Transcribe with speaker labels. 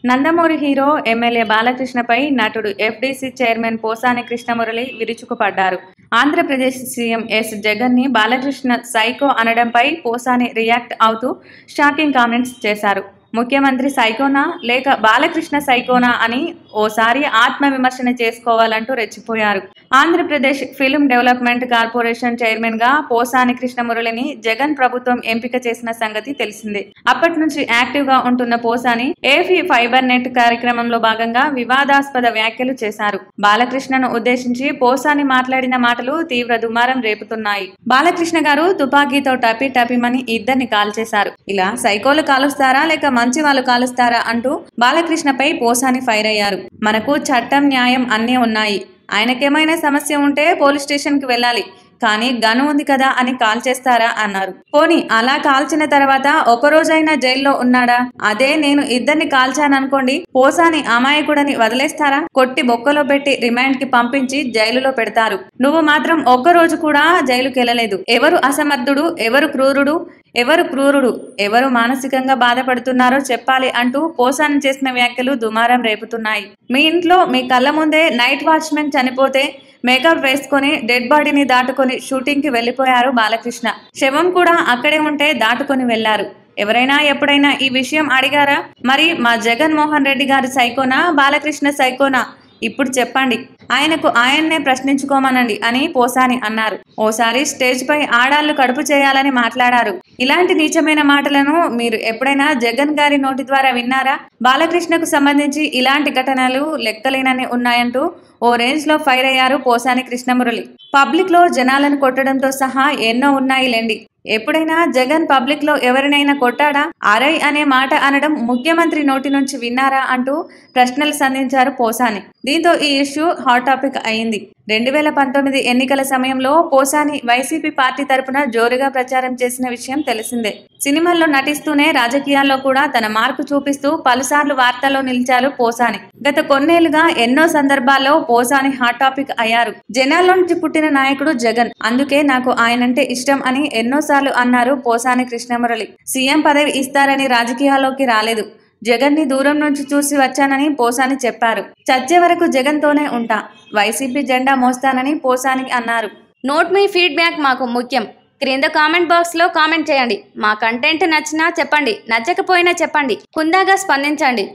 Speaker 1: Nandamuri hero MLA బాలకృష్ణపై నటుడు FDC chairman Posani Krishna Murali విరుచుకుపడ్డారు Andhra Pradesh CM S Jagan ని బాలకృష్ణ సైకో అనడంపై పోసాని రియాక్ట్ అవుతూ షాకింగ్ కామెంట్స్ చేశారు ముఖ్యమంత్రి సైకోనా లేక బాలకృష్ణ సైకోనా అని ఓసారి ఆత్మవిమర్శన చేసుకోవాలంటూ రెచ్చిపోయారు Andhra Pradesh film development corporation chairman గా పోసాని కృష్ణమురళిని జగన్ ప్రభుత్వం ఎంపిక చేసిన సంగతి తెలిసిందే అప్పటి నుంచి యాక్టివ్ గా ఉంటున్న పోసాని ఏఫీ ఫైబర్ నెట్ కార్యక్రమంలో భాగంగా వివాదాస్పద వ్యాఖ్యలు చేశారు బాలకృష్ణను ఉద్దేశించి పోసాని మాట్లాడిన మాటలు తీవ్ర దుమారం రేపుతున్నాయి బాలకృష్ణ గారు తుపాకీతో టపి టపిమని ఇద్దరిని కాల్చేశారు ఇలా సైకోలు కాలుస్తారా లేక మంచి వాళ్ళు కాలుస్తారా అంటూ బాలకృష్ణపై పోసాని ఫైర్ అయ్యారు మనకు చట్టం న్యాయం అన్నీ ఉన్నాయి ఆయనకేమైనా సమస్య ఉంటే పోలీస్ స్టేషన్ కి వెళ్ళాలి కానీ గను ఉంది కదా అని కాల్ చేస్తారా అన్నారు పోనీ అలా కాల్చిన తర్వాత ఒక రోజైనా జైల్లో ఉన్నాడా అదే నేను ఇద్దరిని కాల్చాననుకోండి పోసాని అమాయకుడని వదిలేస్తారా కొట్టి బొక్కలో పెట్టి రిమాండ్ కి పంపించి జైలులో పెడతారు నువ్వు మాత్రం ఒక్క రోజు కూడా జైలుకి వెళ్ళలేదు ఎవరు అసమర్థుడు ఎవరు క్రూరుడు ఎవరు క్రూరుడు ఎవరు మానసికంగా బాధపడుతున్నారో చెప్పాలి అంటూ పోసాని చేసిన వ్యాఖ్యలు దుమారం రేపుతున్నాయి మీ ఇంట్లో మీ కళ్ళ ముందే నైట్ వాచ్మెన్ చనిపోతే మేకప్ వేసుకొని డెడ్ బాడీని దాటుకొని షూటింగ్ కి వెళ్లిపోయారు బాలకృష్ణ శవం కూడా అక్కడే ఉంటే దాటుకొని వెళ్లారు ఎవరైనా ఎప్పుడైనా ఈ విషయం అడిగారా మరి మా జగన్ మోహన్ రెడ్డి గారి సైకోనా బాలకృష్ణ సైకోనా ఇప్పుడు చెప్పండి ఆయనకు ఆయన్నే ప్రశ్నించుకోమనండి అని పోసాని అన్నారు ఓసారి స్టేజ్ పై ఆడాళ్లు కడుపు చేయాలని మాట్లాడారు ఇలాంటి నీచమైన మాటలను మీరు ఎప్పుడైనా జగన్ గారి నోటి ద్వారా విన్నారా బాలకృష్ణకు సంబంధించి ఇలాంటి ఘటనలు లెక్కలేనని ఉన్నాయంటూ ఓ రేంజ్ లో ఫైర్ అయ్యారు పోసాని కృష్ణమురళి పబ్లిక్ లో జనాలను కొట్టడంతో సహా ఎన్నో ఉన్నాయి లేండి ఎప్పుడైనా జగన్ పబ్లిక్ లో ఎవరినైనా కొట్టాడా అరై అనే మాట అనడం ముఖ్యమంత్రి నోటి నుంచి విన్నారా అంటూ ప్రశ్నలు సంధించారు పోసాని దీంతో ఈ ఇష్యూ హాట్ టాపిక్ అయింది రెండు వేల పంతొమ్మిది ఎన్నికల సమయంలో పోసాని వైసీపీ పార్టీ తరపున జోరుగా ప్రచారం చేసిన విషయం తెలిసిందే సినిమాల్లో నటిస్తూనే రాజకీయాల్లో కూడా తన మార్పు చూపిస్తూ పలుసార్లు వార్తల్లో నిలిచారు పోసాని గత కొన్నేళ్లుగా ఎన్నో సందర్భాల్లో పోసాని హాట్ టాపిక్ అయ్యారు జనాల్లో నుంచి పుట్టిన నాయకుడు జగన్ అందుకే నాకు ఆయనంటే ఇష్టం అని ఎన్నోసార్లు అన్నారు పోసాని కృష్ణమురళి సీఎం పదవి ఇస్తారని రాజకీయాల్లోకి రాలేదు జగన్ ని దూరం నుంచి చూసి వచ్చానని పోసాని చెప్పారు చచ్చే వరకు జగన్ తోనే ఉంటా వైసీపీ జెండా మోస్తానని పోసాని అన్నారు
Speaker 2: నోట్ మీ ఫీడ్బ్యాక్ మాకు ముఖ్యం క్రింద కామెంట్ బాక్స్లో కామెంట్ చేయండి మా కంటెంట్ నచ్చినా చెప్పండి నచ్చకపోయినా చెప్పండి హుందాగా స్పందించండి